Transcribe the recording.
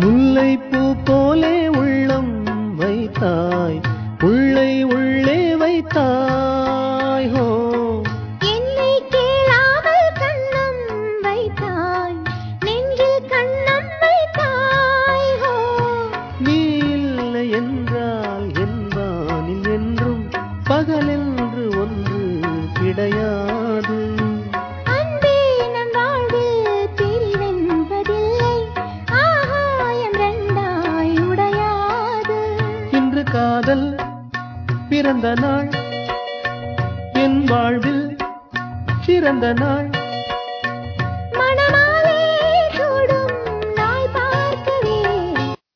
முல்லை பூ போலே உள்ளம் வைத்தாய் உள்ளை உள்ளே வைத்தாய் ஹோ என்னை கேளாமல் கண்ணம் வைத்தாய் நெஞ்சில் கண்ணம் வைத்தாய் ஹோ நீ இல்லை என்றால் என்பானில் என்றும் பகலென்று ஒன்று கிடையாது அன்பே நம் வாழ்வில் பிரிவென்பதில்லை ஆகாயம் ரெண்டாய் உடையாது இன்று காதல் பிறந்த நாள் என் வாழ்வில் சிறந்த நாள்